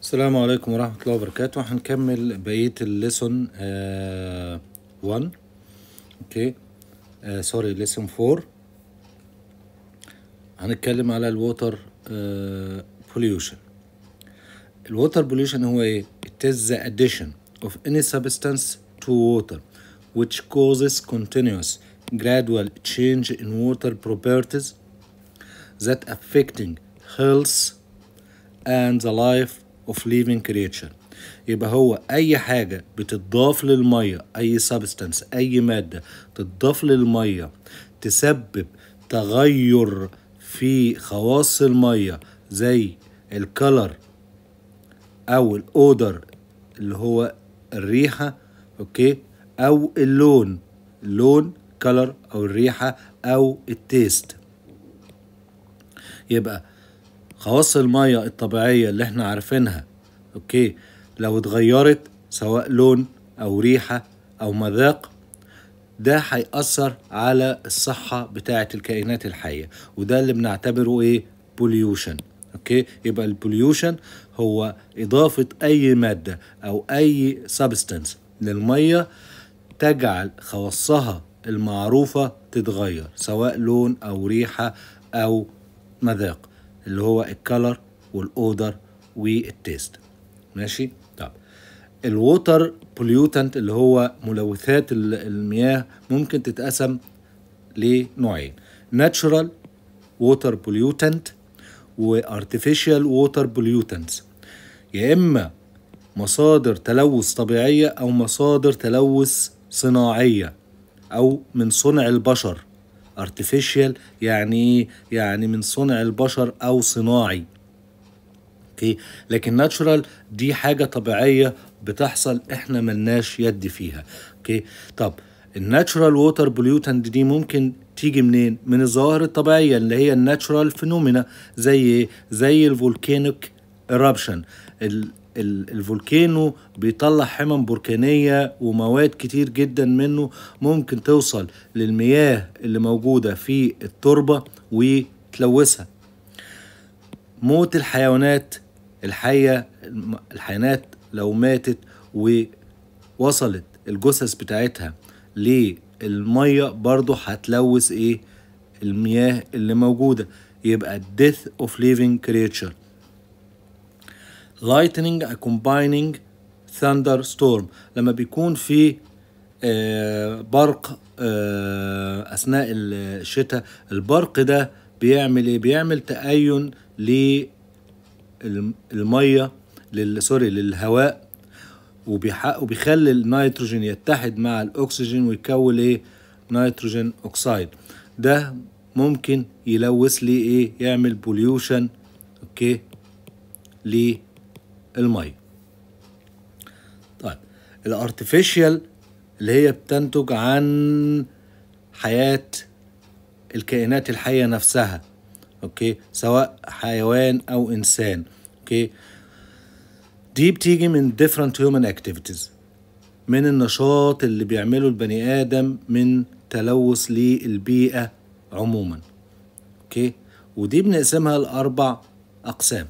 السلام عليكم ورحمة الله وبركاته هنكمل بقية الليسون 1 اوكي سوري ليسون 4 هنتكلم على الووتر بوليوشن الووتر بوليوشن هو ايه it is the addition of any substance to water which causes continuous gradual change in water properties that affecting health and the life of living creature يبقى هو أي حاجة بتضاف للمية أي substance أي مادة تضاف للمية تسبب تغير في خواص المية زي الكلر أو الأودر اللي هو الريحة أوكي أو اللون اللون كلر أو الريحة أو التيست يبقى خواص المية الطبيعية اللي احنا عارفينها اوكي لو اتغيرت سواء لون او ريحة او مذاق ده هيأثر على الصحة بتاعة الكائنات الحية وده اللي بنعتبره ايه بوليوشن اوكي يبقى البوليوشن هو اضافة اي مادة او اي سبستانس للمية تجعل خواصها المعروفة تتغير سواء لون او ريحة او مذاق اللي هو الكالر والاودر والتيست ماشي طب الووتر بوليوتنت اللي هو ملوثات المياه ممكن تتقسم لنوعين ناتشورال ووتر بوليوتنت وارتفيشال ووتر بوليوتنتس يا اما مصادر تلوث طبيعيه او مصادر تلوث صناعيه او من صنع البشر artificial يعني ايه يعني من صنع البشر او صناعي اوكي لكن ناتشورال دي حاجه طبيعيه بتحصل احنا ملناش يد فيها اوكي طب الناتشورال ووتر بوليوتنت دي ممكن تيجي منين من الظواهر الطبيعيه اللي هي الناتشورال فينومينا زي ايه زي الفولكانيك ايرابشن الفولكانو بيطلع حمم بركانية ومواد كتير جدا منه ممكن توصل للمياه اللي موجودة في التربة وتلوثها موت الحيوانات الحية الحيوانات لو ماتت ووصلت الجثث بتاعتها للمية برضو هتلوث ايه المياه اللي موجودة يبقى death of living creature lightning a combining thunder storm لما بيكون في آه برق آه اثناء الشتاء البرق ده بيعمل ايه بيعمل تأين للميه سوري للهواء وبيخلي النيتروجين يتحد مع الاكسجين ويكون ايه نيتروجين اوكسيد ده ممكن يلوث لي ايه يعمل بوليوشن اوكي ليه المية طيب الارتفيشال اللي هي بتنتج عن حياة الكائنات الحية نفسها اوكي سواء حيوان او انسان اوكي دي بتيجي من different human activities من النشاط اللي بيعمله البني ادم من تلوث للبيئة عموما اوكي ودي بنقسمها لاربع اقسام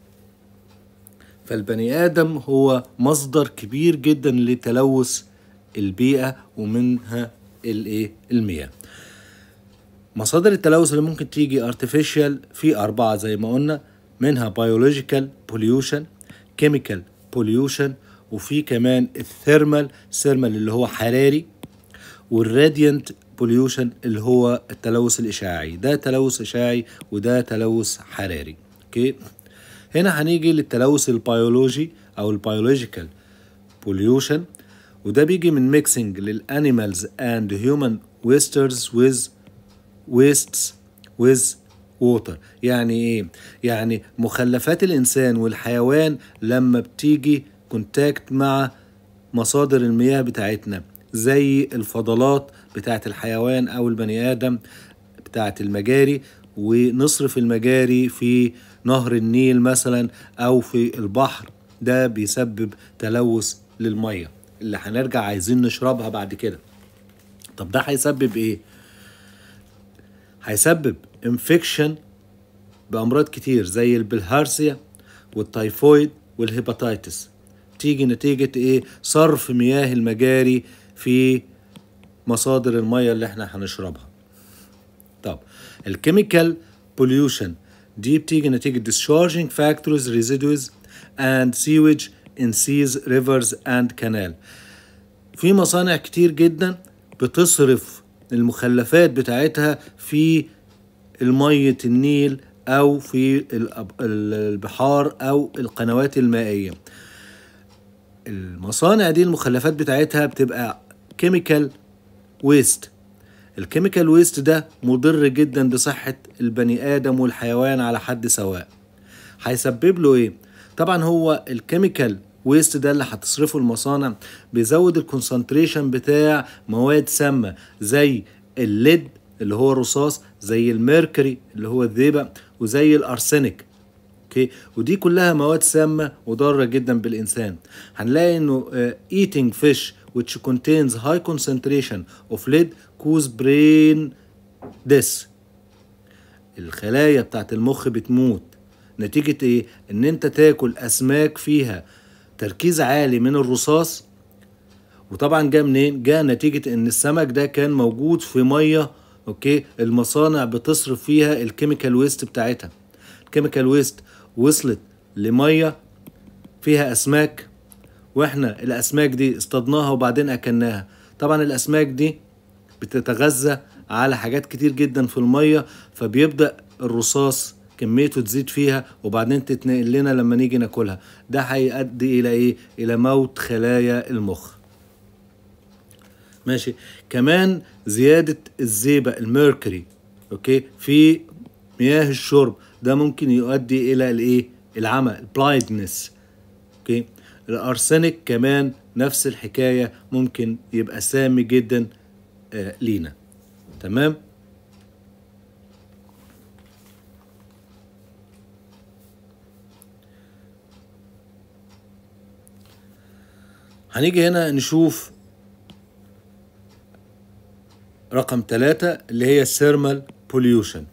فالبني آدم هو مصدر كبير جدا لتلوث البيئة ومنها الايه المياه مصادر التلوث اللي ممكن تيجي artificial في أربعة زي ما قلنا منها biological pollution chemical pollution وفي كمان الثيرمال ثيرمال اللي هو حراري والراديانت بوليوشن اللي هو التلوث الإشعاعي ده تلوث إشعاعي وده تلوث حراري اوكي هنا هنيجي للتلوث البيولوجي او البيولوجيكال بوليوشن وده بيجي من ميكسينج للانيمالز اند هيومن ويسترز with wastes with water يعني ايه يعني مخلفات الانسان والحيوان لما بتيجي كونتاكت مع مصادر المياه بتاعتنا زي الفضلات بتاعت الحيوان او البني ادم بتاعت المجاري ونصرف المجاري في نهر النيل مثلا او في البحر ده بيسبب تلوث للميه اللي هنرجع عايزين نشربها بعد كده طب ده هيسبب ايه هيسبب انفكشن بامراض كتير زي البلهارسيا والتايفويد والهيباتيتس تيجي نتيجة ايه صرف مياه المجاري في مصادر المياه اللي احنا هنشربها طب الكيميكال بوليوشن دي بتيجي نتيجة discharging factors residues and sewage in seas rivers and canal في مصانع كتير جدا بتصرف المخلفات بتاعتها في المية النيل أو في الأب- البحار أو القنوات المائية المصانع دي المخلفات بتاعتها بتبقى كيميكال ويست الكيميكال ويست ده مضر جدا بصحة البني آدم والحيوان على حد سواء هيسبب له ايه طبعا هو الكيميكال ويست ده اللي هتصرفه المصانع بيزود الكونسنتريشن بتاع مواد سامة زي الليد اللي هو الرصاص زي الميركوري اللي هو الذيبة وزي الارسنيك اوكي ودي كلها مواد سامة وضارة جدا بالإنسان هنلاقي إنه uh, eating fish which contains high concentration of lead cause brain death الخلايا بتاعت المخ بتموت نتيجة ايه؟ ان انت تاكل اسماك فيها تركيز عالي من الرصاص وطبعا جاء منين؟ جاء نتيجة ان السمك ده كان موجود في مية اوكي المصانع بتصرف فيها الكيميكال ويست بتاعتها الكيميكال ويست وصلت لمية فيها اسماك واحنا الاسماك دي اصطادناها وبعدين اكلناها طبعا الاسماك دي بتتغذى على حاجات كتير جدا في المية فبيبدأ الرصاص كميته تزيد فيها وبعدين تتنقل لنا لما نيجي ناكلها ده هيؤدي الى ايه الى موت خلايا المخ ماشي كمان زيادة الزيبة الميركوري اوكي في مياه الشرب ده ممكن يؤدي الى الايه العمى البلايندنس اوكي الارسنك كمان نفس الحكاية ممكن يبقى سامي جدا آه لينا تمام هنيجي هنا نشوف رقم ثلاثة اللي هي الثيرمال بوليوشن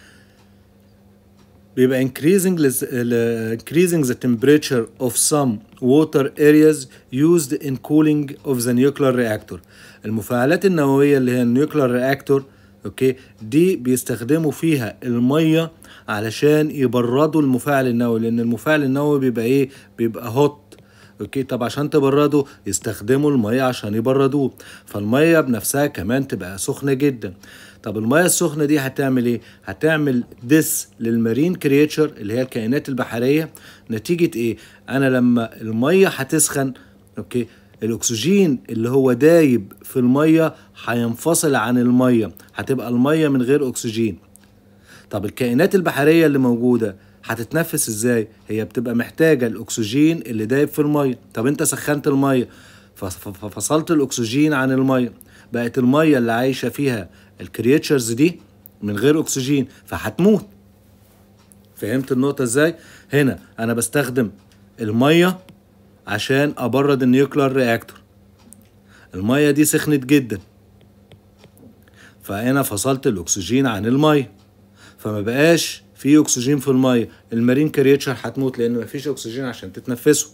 بيبقى increasing lis- ال- increasing the temperature of some water areas used in cooling of the nuclear reactor المفاعلات النووية اللي هي النيوكلير رياكتور اوكي دي بيستخدموا فيها المية علشان يبردوا المفاعل النووي لان المفاعل النووي بيبقى ايه بيبقى هوت اوكي طب عشان تبردوا يستخدموا المية عشان يبردوه فالمية بنفسها كمان تبقى سخنة جدا طب المية السخنة دي هتعمل ايه هتعمل ديس للمارين كرياتشر اللي هي الكائنات البحرية نتيجة ايه انا لما المية هتسخن اوكي الاكسجين اللي هو دايب في المية هينفصل عن المية هتبقى المية من غير اكسجين طب الكائنات البحرية اللي موجودة هتتنفس ازاي؟ هي بتبقى محتاجة الأكسجين اللي دايب في المية طب انت سخنت المية فف- ففصلت الأكسجين عن المية بقت المية اللي عايشة فيها الكرياتشرز دي من غير أكسجين فهتموت فهمت النقطة ازاي؟ هنا أنا بستخدم المية عشان أبرد النيوكلير رياكتور المية دي سخنت جدا فأنا فصلت الأكسجين عن المية فما بقاش في اكسجين في الميه المارين كرياتشر هتموت لان مفيش اكسجين عشان تتنفسه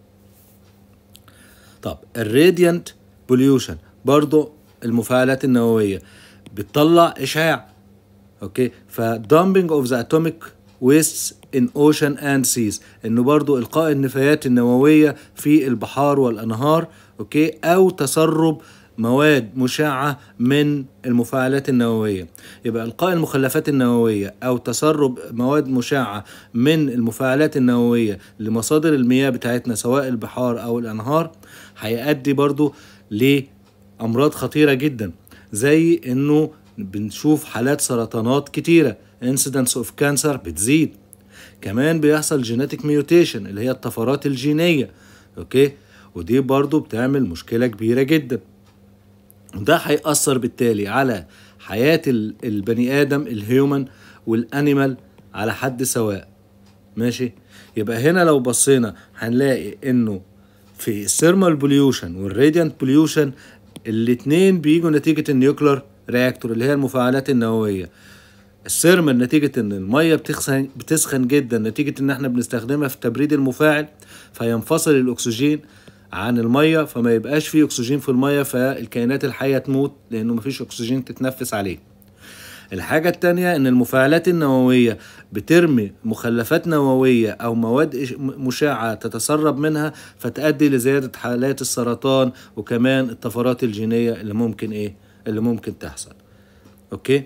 طب الراديانت بوليوشن برضو المفاعلات النوويه بتطلع اشعاع اوكي فدامبنج اوف ذا اتوميك ويستس ان اوشن اند سيز انه برضو القاء النفايات النوويه في البحار والانهار اوكي او تسرب مواد مشعة من المفاعلات النووية يبقى إلقاء المخلفات النووية أو تسرب مواد مشعة من المفاعلات النووية لمصادر المياه بتاعتنا سواء البحار أو الأنهار هيؤدي برضو لأمراض خطيرة جدا زي إنه بنشوف حالات سرطانات كتيرة incidence of cancer بتزيد كمان بيحصل genetic mutation اللي هي الطفرات الجينية اوكي ودي برضو بتعمل مشكلة كبيرة جدا وده هيأثر بالتالي على حياة ال- البني آدم الهيومن والأنيمال على حد سواء ماشي يبقى هنا لو بصينا هنلاقي انه في الثيرمال بوليوشن والراديانت بوليوشن الاتنين بيجوا نتيجة النيوكلر رياكتور اللي هي المفاعلات النووية السيرمال نتيجة ان المية بتسخن بتسخن جدا نتيجة ان احنا بنستخدمها في تبريد المفاعل فينفصل الاكسجين عن المية فما يبقاش فيه اكسجين في المية فالكائنات الحية تموت لانه مفيش اكسجين تتنفس عليه الحاجة التانية ان المفاعلات النووية بترمي مخلفات نووية او مواد إش- مشعة تتسرب منها فتؤدي لزيادة حالات السرطان وكمان الطفرات الجينية اللي ممكن ايه اللي ممكن تحصل اوكي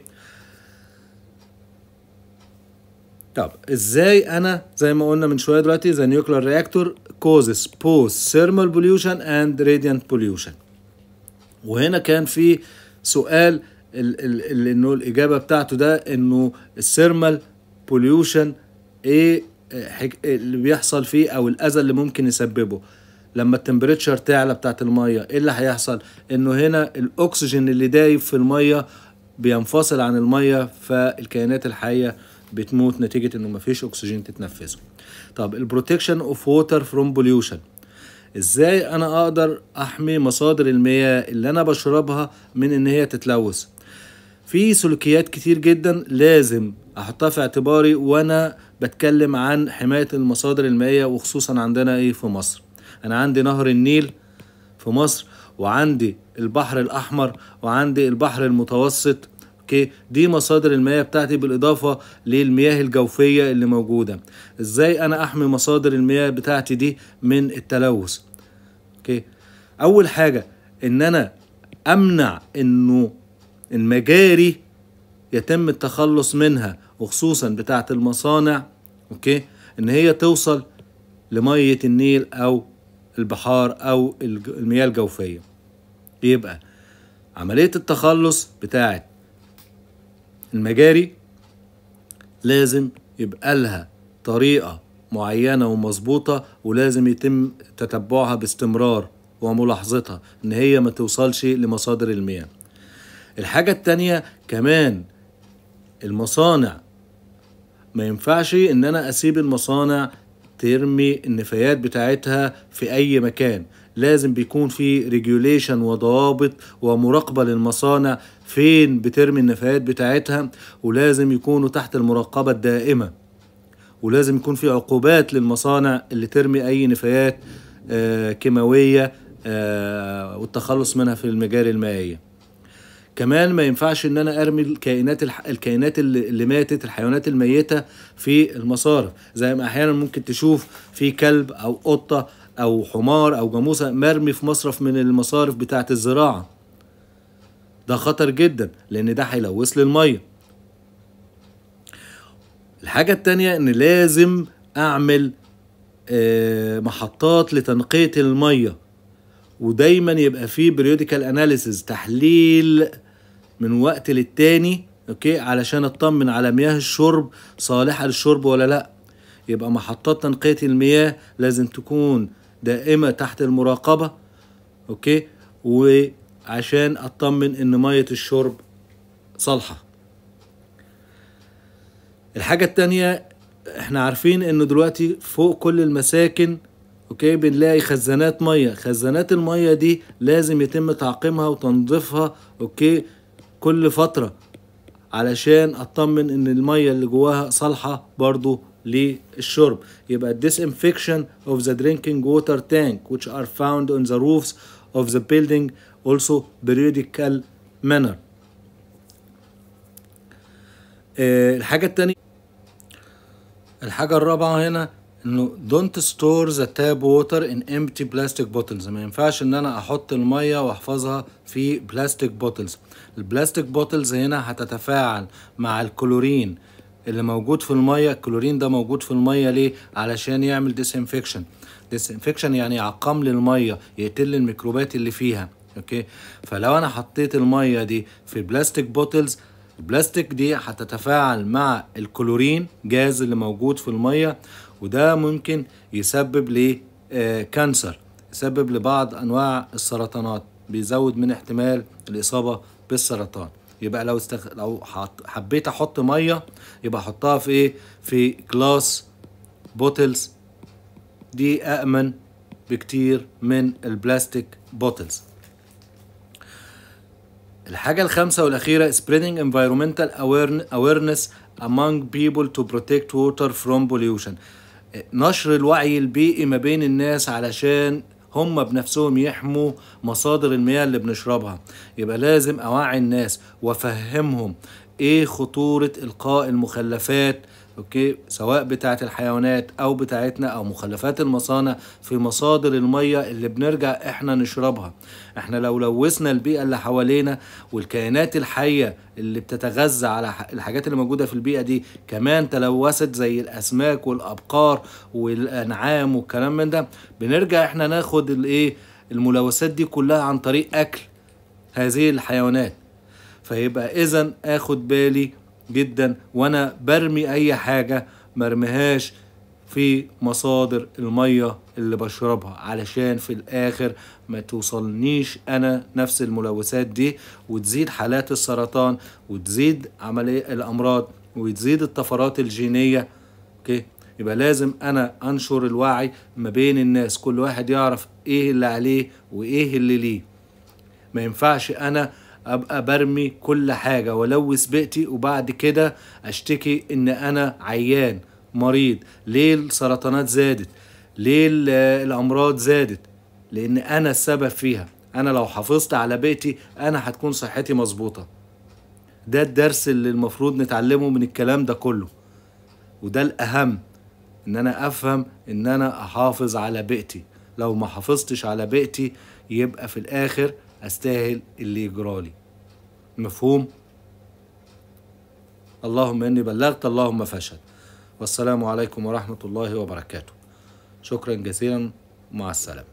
طب ازاي انا زي ما قلنا من شويه دلوقتي ذا نيوكلير رياكتور causes both thermal pollution and radiant pollution وهنا كان في سؤال ال- ال- ال- انه الاجابه بتاعته ده انه الثيرمال بوليوشن ايه حك- اللي بيحصل فيه او الاذى اللي ممكن يسببه لما التمبريتشر تعلى بتاعت الميه ايه اللي هيحصل انه هنا الاكسجين اللي دايب في الميه بينفصل عن الميه فالكائنات الحيه بتموت نتيجه انه مفيش اكسجين تتنفسه طب البروتكشن اوف ووتر فروم بوليوشن ازاي انا اقدر احمي مصادر المياه اللي انا بشربها من ان هي تتلوث في سلوكيات كتير جدا لازم احطها في اعتباري وانا بتكلم عن حماية المصادر المائية وخصوصا عندنا ايه في مصر انا عندي نهر النيل في مصر وعندي البحر الاحمر وعندي البحر المتوسط اوكي دي مصادر المياه بتاعتي بالاضافه للمياه الجوفيه اللي موجوده ازاي انا احمي مصادر المياه بتاعتي دي من التلوث اوكي اول حاجه ان انا امنع انه المجاري يتم التخلص منها وخصوصا بتاعه المصانع اوكي ان هي توصل لميه النيل او البحار او الج- المياه الجوفيه يبقى عمليه التخلص بتاعه المجاري لازم يبقى لها طريقة معينة ومظبوطة ولازم يتم تتبعها باستمرار وملاحظتها ان هي ما توصلش لمصادر المياه الحاجة التانية كمان المصانع ما ينفعش ان انا اسيب المصانع ترمي النفايات بتاعتها في اي مكان لازم بيكون في ريجوليشن وضوابط ومراقبة للمصانع فين بترمي النفايات بتاعتها ولازم يكونوا تحت المراقبة الدائمة ولازم يكون في عقوبات للمصانع اللي ترمي اي نفايات آه، كيماوية آه، والتخلص منها في المجاري المائية كمان ما ينفعش ان انا ارمي الكائنات الح... الكائنات اللي... اللي ماتت الحيوانات الميته في المصارف زي ما احيانا ممكن تشوف في كلب او قطه او حمار او جاموسه مرمي في مصرف من المصارف بتاعه الزراعه ده خطر جدا لان ده هيلوث لي الميه الحاجه التانية ان لازم اعمل آه، محطات لتنقيه الميه ودايما يبقى فيه بريوديكال اناليسز تحليل من وقت للتاني اوكي علشان اطمن على مياه الشرب صالحة للشرب ولا لا يبقى محطات تنقية المياه لازم تكون دائمة تحت المراقبة اوكي وعشان اطمن ان مية الشرب صالحة الحاجة التانية احنا عارفين انه دلوقتي فوق كل المساكن اوكي بنلاقي خزانات ميه خزانات الميه دي لازم يتم تعقيمها وتنظيفها اوكي كل فتره علشان اطمن ان الميه اللي جواها صالحه برضو للشرب يبقى disinfection of the drinking water tank which are found on the roofs of the building also periodical manner آه، الحاجة التانية الحاجة الرابعة هنا انه don't store the tap water in empty plastic bottles ما ينفعش ان انا احط المية واحفظها في بلاستيك بوتلز البلاستيك بوتلز هنا هتتفاعل مع الكلورين اللي موجود في المية الكلورين ده موجود في المية ليه علشان يعمل disinfection disinfection يعني يعقم لي المية يقتل الميكروبات اللي فيها اوكي فلو انا حطيت المية دي في بلاستيك بوتلز البلاستيك دي هتتفاعل مع الكلورين جاز اللي موجود في المية وده ممكن يسبب ل آه، كانسر يسبب لبعض انواع السرطانات بيزود من احتمال الاصابة بالسرطان يبقى لو استخ... لو حط... حبيت احط ميه يبقى احطها في ايه في جلاس بوتلز دي أأمن بكتير من البلاستيك بوتلز الحاجة الخامسة والأخيرة spreading environmental aware- awareness among people to protect water from pollution نشر الوعي البيئي ما بين الناس علشان هم بنفسهم يحموا مصادر المياه اللي بنشربها يبقى لازم أوعي الناس وأفهمهم إيه خطورة إلقاء المخلفات اوكي سواء بتاعه الحيوانات او بتاعتنا او مخلفات المصانع في مصادر الميه اللي بنرجع احنا نشربها احنا لو لوثنا البيئه اللي حوالينا والكائنات الحيه اللي بتتغذى على ح- الحاجات اللي موجوده في البيئه دي كمان تلوثت زي الاسماك والابقار والانعام والكلام من ده بنرجع احنا ناخد الايه الملوثات دي كلها عن طريق اكل هذه الحيوانات فيبقى اذا اخد بالي جدا وانا برمي اي حاجه مرميهاش في مصادر الميه اللي بشربها علشان في الاخر ما توصلنيش انا نفس الملوثات دي وتزيد حالات السرطان وتزيد عمليه الامراض وتزيد الطفرات الجينيه اوكي يبقى لازم انا انشر الوعي ما بين الناس كل واحد يعرف ايه اللي عليه وايه اللي ليه ما ينفعش انا ابقى برمي كل حاجة والوث بيئتي وبعد كده اشتكي ان انا عيان مريض ليه السرطانات زادت ليه ال- الامراض زادت لان انا السبب فيها انا لو حافظت على بيئتي انا هتكون صحتي مظبوطة ده الدرس اللي المفروض نتعلمه من الكلام ده كله وده الاهم ان انا افهم ان انا احافظ على بيئتي لو ما حافظتش على بيئتي يبقى في الاخر استاهل اللي يجرالي مفهوم اللهم اني بلغت اللهم فاشهد والسلام عليكم ورحمة الله وبركاته شكرا جزيلا مع السلامة